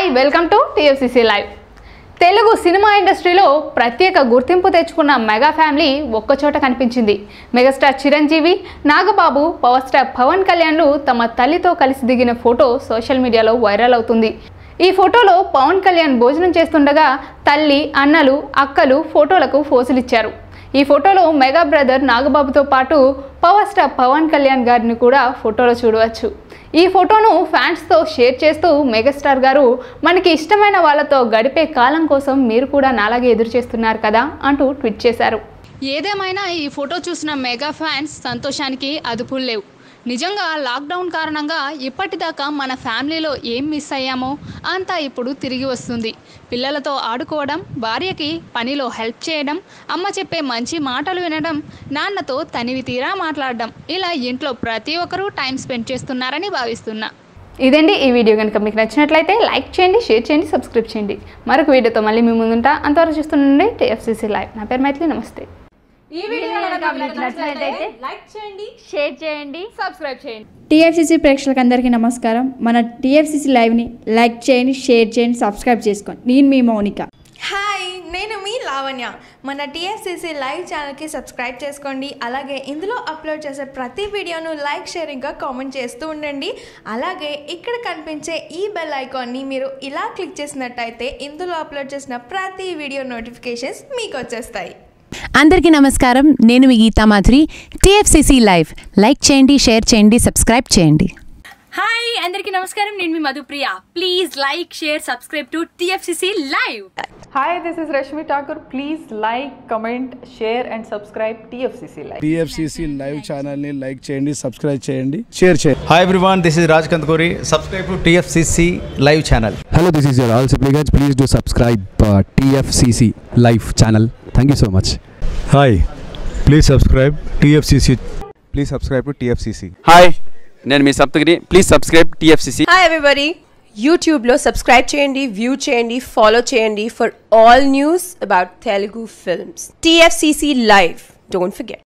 Welcome to TFCC live Telugu cinema ఇండస్ట్రీలో ప్రత్యేక గుర్తింపు తెచ్చుకున్న మెగా ఫ్యామిలీ ఒక్కచోట కనిపించింది megastar Chiranjeevi Nagababu power star Pawan కళ్యాణ్లు తమ తల్లితో కలిసి దిగిన ఫోటో సోషల్ మీడియాలో వైరల్ అవుతుంది ఈ ఫోటోలో పవన్ కళ్యాణ్ భోజనం చేస్తుండగా తల్లి అన్నలు అక్కలు ఫోటోలకు ఫోజులిచ్చారు ఈ ఫోటోలో మెగా బ్రదర్ నాగబాబుతో పాటు పవర్ స్టార్ పవన్ కళ్యాణ్ గారిని కూడా ఫోటోలో చూడవచ్చు ఈ ఫోటోను ఫ్యాన్స్తో షేర్ చేస్తూ మెగాస్టార్ గారు మనకి ఇష్టమైన వాళ్ళతో గడిపే కాలం కోసం మీరు కూడా నాలాగే ఎదురు చేస్తున్నారు కదా అంటూ ట్వీట్ చేశారు ఏదేమైనా ఈ ఫోటో చూసిన మెగా ఫ్యాన్స్ సంతోషానికి అదుపులు లేవు నిజంగా లాక్డౌన్ కారణంగా ఇప్పటిదాకా మన ఫ్యామిలీలో ఏం మిస్ అయ్యామో అంతా ఇప్పుడు తిరిగి వస్తుంది పిల్లలతో ఆడుకోవడం భార్యకి పనిలో హెల్ప్ చేయడం అమ్మ చెప్పే మంచి మాటలు వినడం నాన్నతో తనివి తీరా మాట్లాడడం ఇలా ఇంట్లో ప్రతి ఒక్కరూ టైం స్పెండ్ చేస్తున్నారని భావిస్తున్నా ఇదండి ఈ వీడియో కనుక మీకు నచ్చినట్లయితే లైక్ చేయండి షేర్ చేయండి సబ్స్క్రైబ్ చేయండి మరొక వీడియోతో మళ్ళీ మీ ముందుంటా అంతవరకు చూస్తుండండి టీఎఫ్సీసీ లైవ్ నా పేరు మైత్రి నమస్తే ఈ వీడియో కనుక మీకు నచ్చినట్లయితే లైక్ చేయండి షేర్ చేయండి సబ్స్క్రైబ్ చేయండి టీఎఫ్సీసీ ప్రేక్షకులకు అందరికీ నమస్కారం మన టీఎఫ్సీసీ లైవ్ని లైక్ చేయండి షేర్ చేయండి సబ్స్క్రైబ్ చేసుకోండి నేను మీ మౌనిక హాయ్ నేను మీ లావణ్య మన టీఎస్సీసీ లైవ్ ఛానల్కి సబ్స్క్రైబ్ చేసుకోండి అలాగే ఇందులో అప్లోడ్ చేసే ప్రతి వీడియోను లైక్ షేర్ ఇంకా కామెంట్ చేస్తూ ఉండండి అలాగే ఇక్కడ కనిపించే ఈ బెల్ ఐకాన్ని మీరు ఇలా క్లిక్ చేసినట్టయితే ఇందులో అప్లోడ్ చేసిన ప్రతి వీడియో నోటిఫికేషన్స్ మీకు వచ్చేస్తాయి అందరికీ నమస్కారం నేను మీ Geetha Madhuri TFCC live like చేయండి షేర్ చేయండి సబ్స్క్రైబ్ చేయండి హాయ్ అందరికీ నమస్కారం నేను మీ Madhupriya please like share subscribe to TFCC live Hi, this is Rashmi Thakur. Please like, comment, share, and subscribe TFCC Live. TFCC live ఛానల్ని లైక్ చేయండి సబ్స్క్రైబ్ చేయండి షేర్ చేయండి Hi everyone, this is Raj Kandkori. Subscribe to TFCC live channel. Hello, this is your all supplicants. Please do subscribe uh, TFCC live channel. Thank you so much. Hi please subscribe TFCC Please subscribe to TFCC. Hi నేను మీ Saptagiri please subscribe TFCC hi everybody యూట్యూబ్లో subscribe చేయండి view చేయండి follow చేయండి for all news about Telugu films TFCC live don't forget